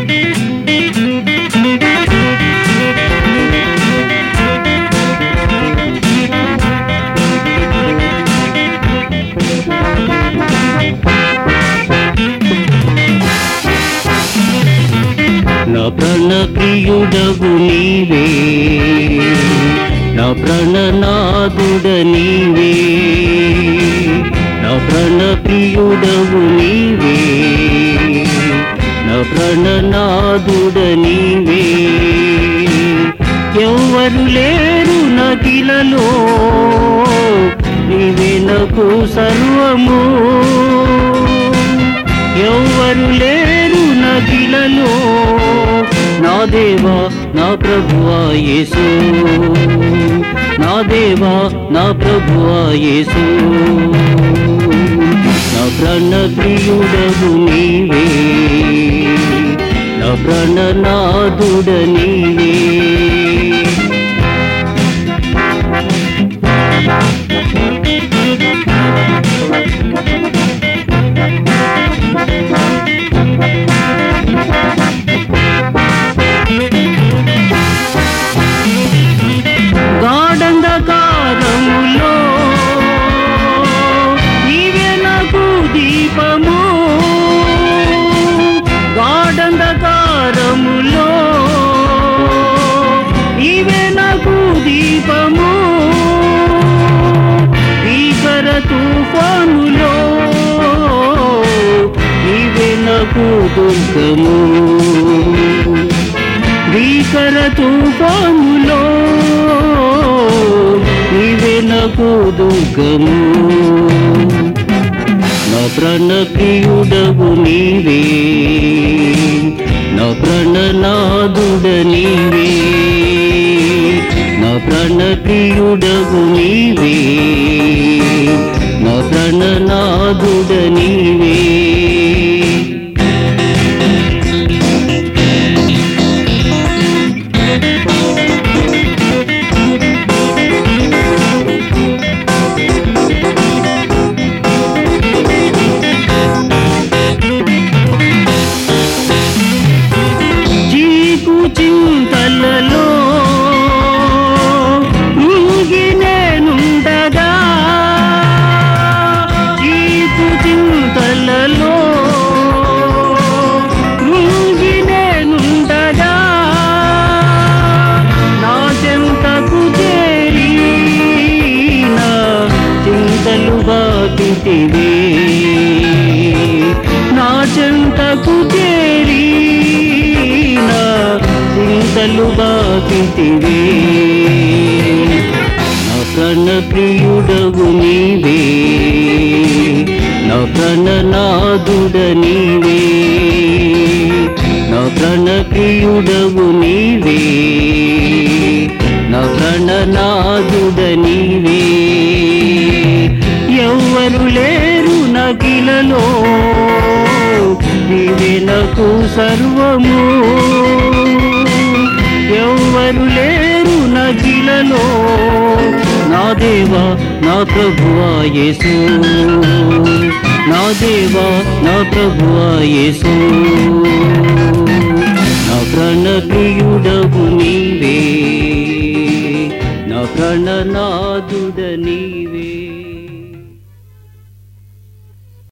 నా ప్రాణ ప్రియుడగు నీవే నా ప్రాణనాథుడ నీవే నా ప్రాణ ప్రియుడగు నీవే నా ప్రాణనాథుడ నీవే ఎవ్వరు లేరు నదిలలో నీవే నాకు సర్వము ఎవ్వరు లేరు నదిలలో నా దేవా నా ప్రభువా యేసు నా దేవా నా ప్రభువా యేసు నా ప్రాణ ప్రియుడగు నీవే నా ప్రాణనాథుడ నీవే గాఢంధకారములో నీవే నాకు దీపము గాఢంధకారములో నీవే నాకు దీపము భీకర తుఫానులో నీవే నాకు దుర్గము భీకర తుఫానులో నీవే నాకు దుర్గము నా ప్రాణ ప్రియుడగు నీవే నా ప్రాణనాథుడ నీవే నా ప్రాణ ప్రియుడగు నీవే నా ప్రాణనాథుడ నీవే చీకు చింతలలో ఊగి నేనుండగా చీకు చింతలలో ఊగి నేనుండగా నా చెంతకు చేరి నా చింతలు బాపితివే నా చెంతకు చేరి నా చింతలు బాపితివే నా ప్రాణ ప్రియుడగు నీవే నా ప్రాణనాథుడ నీవే నా ప్రాణ ప్రియుడగు నీవే నా ప్రాణనాథుడ నీవే ఎవ్వరు లేరు నకిలలో నీవే నాకు సర్వము ఎవ్వరు లేరు నకిలలో నా దేవా నా ప్రభువా యేసు నా దేవా నా ప్రభువా యేసు నా ప్రాణ ప్రియుడగు నీవే నా ప్రాణనాథుడ నీవే